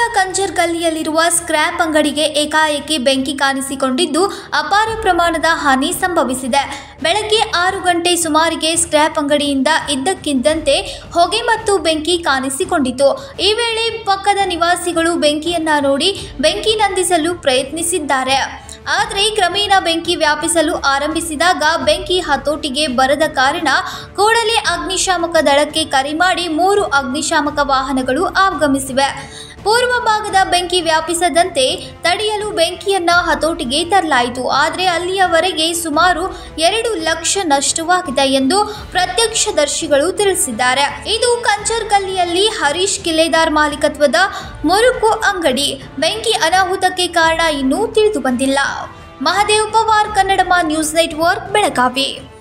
ಕಂಜರ್ಗಲ್ಲಿಯಲ್ಲಿರುವ scrap ಅಂಗಡಿಗೆ ಏಕಾಏಕಿ ಬೆಂಕಿ ಕಾಣಿಸಿಕೊಂಡಿದ್ದು ಅಪಾರ ಪ್ರಮಾಣದ ಹಾನಿ ಸಂಭವಿಸಿದೆ ಬೆಳಗ್ಗೆ ಆರು ಗಂಟೆ ಸುಮಾರಿಗೆ ಸ್ಕ್ರ್ಯಾಪ್ ಅಂಗಡಿಯಿಂದ ಇದ್ದಕ್ಕಿದ್ದಂತೆ ಹೊಗೆ ಮತ್ತು ಬೆಂಕಿ ಕಾಣಿಸಿಕೊಂಡಿತು ಈ ವೇಳೆ ಪಕ್ಕದ ನಿವಾಸಿಗಳು ಬೆಂಕಿಯನ್ನ ನೋಡಿ ಬೆಂಕಿ ನಂದಿಸಲು ಪ್ರಯತ್ನಿಸಿದ್ದಾರೆ ಆದರೆ ಕ್ರಮೇಣ ಬೆಂಕಿ ವ್ಯಾಪಿಸಲು ಆರಂಭಿಸಿದಾಗ ಬೆಂಕಿ ಹತೋಟಿಗೆ ಬರದ ಕಾರಣ ಕೂಡಲೇ ಅಗ್ನಿಶಾಮಕ ದಳಕ್ಕೆ ಕರೆ ಮಾಡಿ ಮೂರು ಅಗ್ನಿಶಾಮಕ ವಾಹನಗಳು ಆಗಮಿಸಿವೆ ಪೂರ್ವ ಭಾಗದ ಬೆಂಕಿ ವ್ಯಾಪಿಸದಂತೆ ತಡೆಯಲು ಬೆಂಕಿಯನ್ನ ಹತೋಟಿಗೆ ತರಲಾಯಿತು ಆದರೆ ಅಲ್ಲಿಯವರೆಗೆ ಸುಮಾರು ಎರಡು ಲಕ್ಷ ನಷ್ಟವಾಗಿದೆ ಎಂದು ಪ್ರತ್ಯಕ್ಷದರ್ಶಿಗಳು ತಿಳಿಸಿದ್ದಾರೆ ಇದು ಕಂಚರ್ಗಲ್ಲಿಯಲ್ಲಿ ಹರೀಶ್ ಕಿಲೇದಾರ್ ಮಾಲೀಕತ್ವದ ಮುರುಕು ಅಂಗಡಿ ಬೆಂಕಿ ಅನಾಹುತಕ್ಕೆ ಕಾರಣ ಇನ್ನೂ ತಿಳಿದು ಬಂದಿಲ್ಲ ಮಹದೇವ್ ಪವಾರ್ ಕನ್ನಡಮ ನ್ಯೂಸ್ ನೆಟ್ವರ್ಕ್ ಬೆಳಗಾವಿ